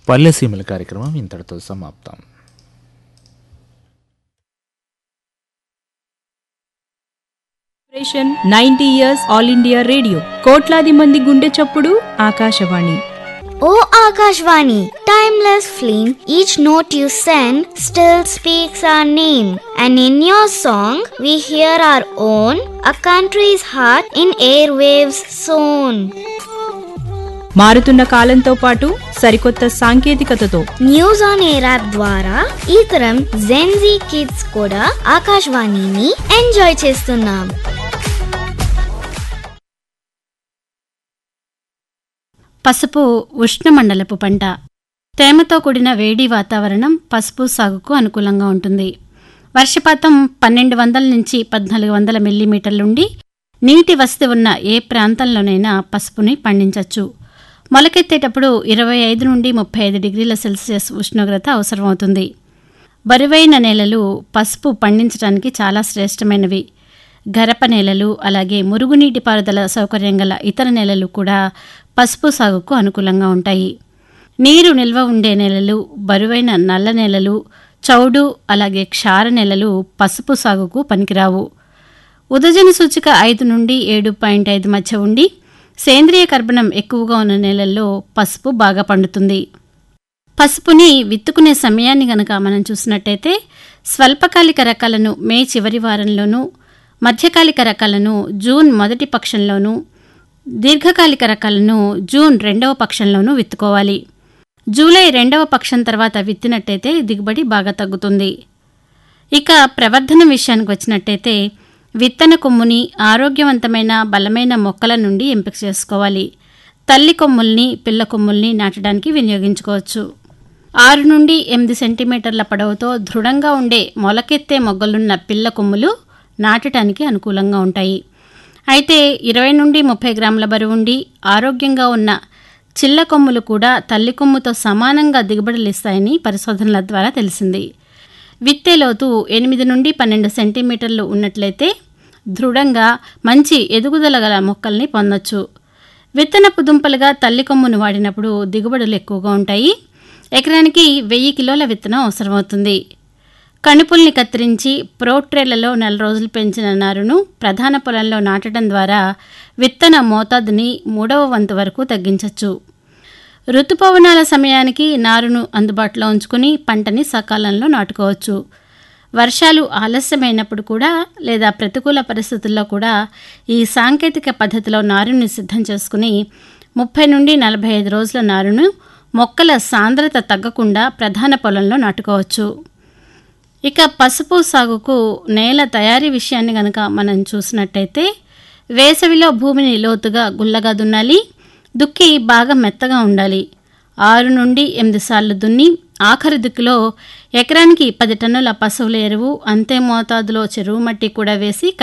పల్లెసీమల కార్యక్రమం ఇంతటితో సమాప్తం operation ninety years All India Radio కోట్లాది మంది గుండె చప్పుడు Akashvani O Akashvani, timeless flame, each note you send still speaks our name. And in your song, we hear our own, a country's heart in airwaves sown. మారుతున్న కాలంతో పాటు సరికొత్త సాంకేతికతతో news on air app ద్వారా ఈ తరం జెన్జీ కిడ్స్ కూడా ఆకాశవాణిని enjoy చేస్తున్నాం పసుపు ఉష్ణమండలపు పంట తేమతో కూడిన వేడి వాతావరణం పసుపు సాగుకు అనుకూలంగా ఉంటుంది వర్షపాతం పన్నెండు వందల నుంచి పద్నాలుగు వందల మిల్లీమీటర్లుండి నీటి వసతి ఉన్న ఏ ప్రాంతంలోనైనా పసుపుని పండించవచ్చు మొలకెత్తేటప్పుడు ఇరవై ఐదు నుండి ముప్పై ఐదు డిగ్రీల సెల్సియస్ ఉష్ణోగ్రత అవసరమవుతుంది బరువైన నేలలు పసుపు పండించడానికి చాలా శ్రేష్టమైనవి గరప నేలలు అలాగే మురుగునీటి పారుదల సౌకర్యం గల ఇతర నేలలు కూడా పసుపు సాగుకు అనుకూలంగా ఉంటాయి నీరు నిల్వ ఉండే నేలలు బరువైన నల్ల నేలలు చౌడు అలాగే క్షార నేలలు పసుపు సాగుకు పనికిరావు ఉదజన సూచిక ఐదు నుండి ఏడు పాయింట్ ఐదు మధ్య ఉండి సేంద్రియ కర్బనం ఎక్కువగా ఉన్న నేలల్లో పసుపు బాగా పండుతుంది పసుపుని విత్తుకునే సమయాన్ని గనక మనం చూసినట్టయితే స్వల్పకాలిక రకాలను మే చివరి వారంలోనూ మధ్యకాలిక రకాలను జూన్ మొదటి పక్షంలోనూ దీర్ఘకాలిక రకాలను జూన్ రెండవ పక్షంలోనూ విత్తుకోవాలి జూలై రెండవ పక్షం తర్వాత విత్తినట్టయితే దిగుబడి బాగా తగ్గుతుంది ఇక ప్రవర్ధన విషయానికి వచ్చినట్టయితే విత్తన కొమ్ముని ఆరోగ్యవంతమైన బలమైన మొక్కల నుండి ఎంపిక చేసుకోవాలి తల్లి కొమ్ముల్ని పిల్ల కొమ్ముల్ని నాటడానికి వినియోగించుకోవచ్చు ఆరు నుండి ఎనిమిది సెంటీమీటర్ల పొడవుతో దృఢంగా ఉండే మొలకెత్తే మొగ్గలున్న పిల్ల కొమ్ములు నాటడానికి అనుకూలంగా ఉంటాయి అయితే ఇరవై నుండి ముప్పై గ్రాముల బరువుండి ఆరోగ్యంగా ఉన్న చిల్ల కొమ్ములు కూడా తల్లి కొమ్ముతో సమానంగా దిగుబడులిస్తాయని పరిశోధనల ద్వారా తెలిసింది విత్తే లోతు ఎనిమిది నుండి పన్నెండు సెంటీమీటర్లు ఉన్నట్లయితే దృఢంగా మంచి ఎదుగుదల గల మొక్కల్ని పొందొచ్చు విత్తనపు దుంపలుగా తల్లి కొమ్మును వాడినప్పుడు దిగుబడులు ఎక్కువగా ఉంటాయి ఎకరానికి వెయ్యి కిలోల విత్తనం అవసరమవుతుంది కణుపుల్ని కత్తిరించి ప్రోట్రేలలో నెల రోజులు పెంచిన నారును ప్రధాన పొలంలో నాటడం ద్వారా విత్తన మోతాదుని మూడవ వంతు వరకు తగ్గించవచ్చు ఋతుపవనాల సమయానికి నారును అందుబాటులో ఉంచుకుని పంటని సకాలంలో నాటుకోవచ్చు వర్షాలు ఆలస్యమైనప్పుడు కూడా లేదా ప్రతికూల పరిస్థితుల్లో కూడా ఈ సాంకేతిక పద్ధతిలో నారుని సిద్ధం చేసుకుని ముప్పై నుండి నలభై ఐదు రోజుల నారును మొక్కల సాంద్రత తగ్గకుండా ప్రధాన పొలంలో నాటుకోవచ్చు ఇక పసుపు సాగుకు నేల తయారీ విషయాన్ని గనక మనం చూసినట్టయితే వేసవిలో భూమిని లోతుగా గుల్లగా దున్నాలి దుక్కి బాగా మెత్తగా ఉండాలి ఆరు నుండి ఎనిమిది సార్లు దున్ని ఆఖరి దుక్కిలో ఎకరానికి పది టన్నుల పశువుల ఎరువు అంతే మోతాదులో చెరువు మట్టి కూడా వేసి